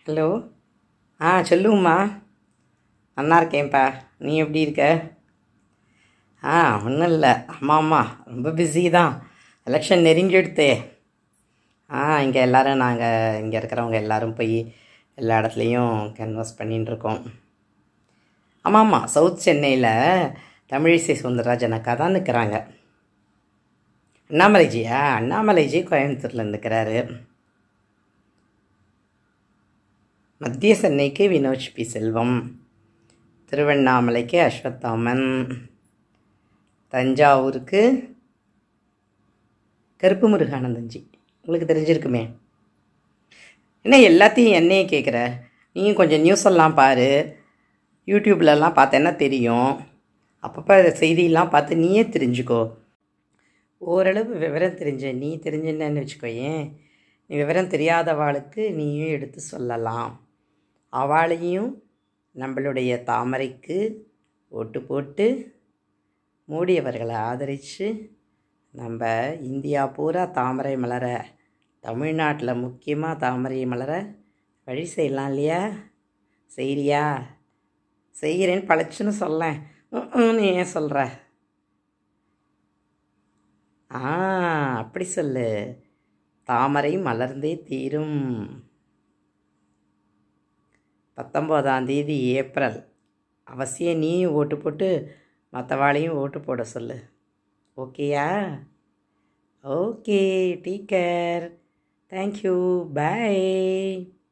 hello ஆ சொல்லுங்கம்மா நல்லா இருக்கேன்ப்பா நீ எப்படி இருக்க ஆ ஒன்றும் இல்லை ஆமாம் ஆமாம் ரொம்ப பிஸி தான் எலெக்ஷன் நெருங்கிடுத்தே ஆ இங்கே எல்லோரும் நாங்கள் இங்கே இருக்கிறவங்க எல்லாரும் போய் எல்லா இடத்துலையும் கன்வர்ஸ் பண்ணின்னு இருக்கோம் ஆமாம் ஆமாம் சவுத் சென்னையில் தமிழிசை சுந்தரராஜன் அக்கா தான் நிற்கிறாங்க அண்ணாமலைஜியா அண்ணாமலைஜி கோயம்புத்தூரில் நிற்கிறாரு மத்திய சென்னைக்கு வினோஜ் பி செல்வம் திருவண்ணாமலைக்கு அஸ்வத்தாமன் தஞ்சாவூருக்கு கருப்பு முருகானந்தஞ்சி உங்களுக்கு தெரிஞ்சிருக்குமே என்ன எல்லாத்தையும் என்னையே கேட்குற நீயும் கொஞ்சம் நியூஸ் எல்லாம் பாரு யூடியூப்லலாம் பார்த்தேன்னா தெரியும் அப்பப்போ செய்தியெல்லாம் பார்த்து நீயே தெரிஞ்சுக்கோ ஓரளவு விவரம் தெரிஞ்ச நீ தெரிஞ்சுன்னு வச்சுக்கோயேன் நீ விவரம் தெரியாதவாளுக்கு நீயும் எடுத்து சொல்லலாம் அவளையும் நம்மளுடைய தாமரைக்கு ஓட்டு போட்டு மோடி அவர்களை ஆதரித்து நம்ம இந்தியா பூரா தாமரை மலர தமிழ்நாட்டில் முக்கியமாக தாமரை மலர வழி செய்யலாம் இல்லையா செய்கிறியா செய்கிறேன்னு பழச்சுன்னு சொல்லேன் நீ ஏன் சொல்கிற ஆ அப்படி சொல்லு தாமரை மலர்ந்தே தீரும் பத்தொம்போதாம் தேதி ஏப்ரல் அவசியம் நீயும் ஓட்டு போட்டு மற்றவாளையும் ஓட்டு போட சொல்லு ஓகேயா ஓகே டீக் கேர் தேங்க்யூ பாய்